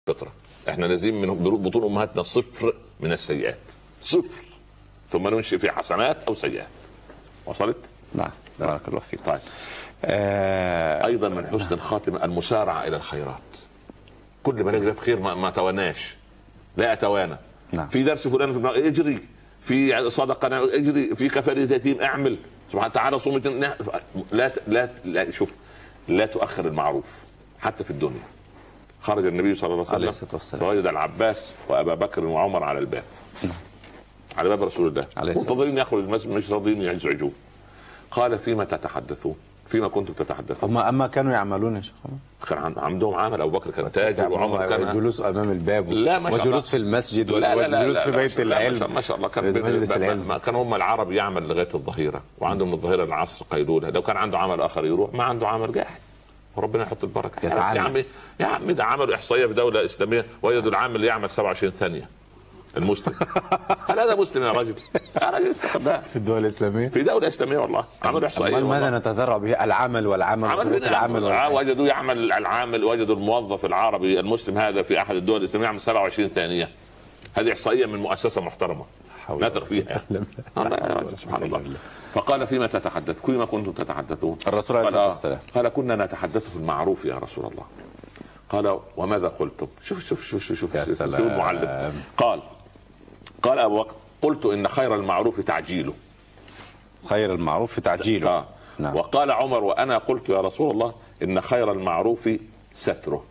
فطره احنا لازم من بطون امهاتنا صفر من السيئات صفر ثم ننشئ في حسنات او سيئات وصلت نعم بارك الله فيك طيب آه ايضا من حسن الخاتمه المسارعه الى الخيرات كل ما نجري بخير ما, ما تواناش لا اتوانى نعم. في درس فلان في البناء اجري في صدقه اجري في كفاله يتيم اعمل سبحانه وتعالى صوم لا لا لا, لا شوف لا تؤخر المعروف حتى في الدنيا خرج النبي صلى الله عليه عليه الصلاة وسلم والسلام. فوجد العباس وابا بكر وعمر على الباب على باب رسول الله عليه الصلاة منتظرين يخرج المسجد مش راضيين يزعجوه قال فيما تتحدثون فيما كنتم تتحدثون هم اما كانوا يعملون يا شيخ عمر؟ كان عن- عندهم عمل ابو بكر كان تاجر وعمر كان الجلوس امام الباب لا ما شاء الله. وجلوس في المسجد لا لا لا والجلوس لا في لا بيت لا، ما شاء- العلم ما شاء الله كان في ب- مجلس ب- العلم ما كان هم العرب يعمل لغايه الظهيره وعندهم من الظهيره للعصر قيلوله لو كان عنده عمل اخر يروح ما عنده عمل قاعد وربنا يحط البركه يا يتعلم. عمي يا عمي ده عملوا احصائيه في دوله اسلاميه وجدوا العامل يعمل 27 ثانيه المسلم هل هذا مسلم يا رجل؟ يا رجل استخبى. في الدول الاسلاميه في دوله اسلاميه والله عملوا احصائيه أمال والله. ماذا نتذرع به العمل والعمل عمل وقوة فين العمل آه، والعمل. وجدوا يعمل العامل وجدوا الموظف العربي المسلم هذا في احد الدول الاسلاميه يعمل 27 ثانيه هذه احصائيه من مؤسسه محترمه حول نثق فيها لا. الله يا رجل، سبحان الله فقال فيما تتحدث فيما كنتم تتحدثون الرسول عليه قال الصلاة آه. والسلام. قال كنا نتحدث في المعروف يا رسول الله قال وماذا قلتم شوف شوف شوف شوف شوف, يا شوف, سلام. شوف المعلم قال قال ابو بكر قلت ان خير المعروف تعجيله خير المعروف في تعجيله آه. نعم وقال عمر وانا قلت يا رسول الله ان خير المعروف ستره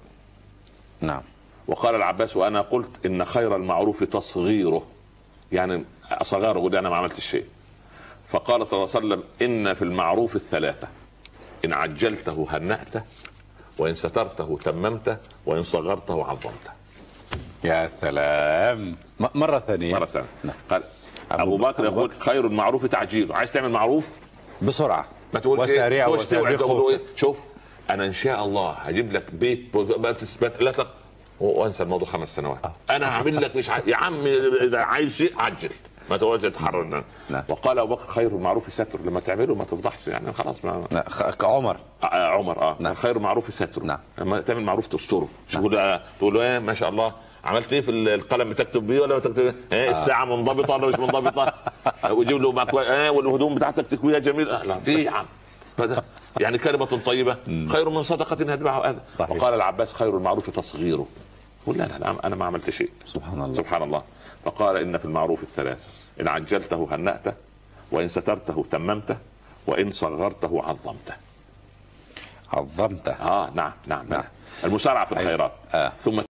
نعم وقال العباس وانا قلت ان خير المعروف تصغيره يعني اصغره يقول انا ما عملت شيء فقال صلى الله عليه وسلم ان في المعروف الثلاثه ان عجلته هنأته وان سترته تممته وان صغرته عظمته يا سلام م- مرة ثانية مره ثانيه نعم. قال أبو ابو بكر أبو يقول خير المعروف تعجيله عايز تعمل معروف بسرعة ما تقولش وسارعة إيه؟ تقولش توعد تقول له وسابقوا إيه؟ شوف انا ان شاء الله هجيب لك بيت بس بس لا تق... وانسى الموضوع خمس سنوات انا هعمل لك مش ع... يا عم اذا عايز شيء عجل ما تقعدش تتحرر نعم. وقال ابو بكر خير المعروف ستر لما تعمله ما تفضحش يعني خلاص ما... لا، خ- عمر آه عمر اه نعم. خير المعروف ستره نعم. لما تعمل معروف تستره مش تقول آه، تقول له ايه ما شاء الله عملت ايه في القلم بتكتب بيه ولا بتكتب بيه؟ ايه الساعه منضبطه ولا مش منضبطه؟ ويجيب له مكوى ايه والهدوم بتاعتك تكويها جميل آه لا في إيه يا عم فده- يعني كلمة طيبة خير من صدقة يتبعها أذى صحيح. وقال العباس خير المعروف تصغيره قل لا لا لا أنا ما عملت شيء سبحان الله سبحان الله فقال إن في المعروف الثلاثة إن عجلته هنأته وإن سترته تممته وإن صغرته عظمته عظمته اه نعم نعم نعم المسارعه في الخيرات آه. ثم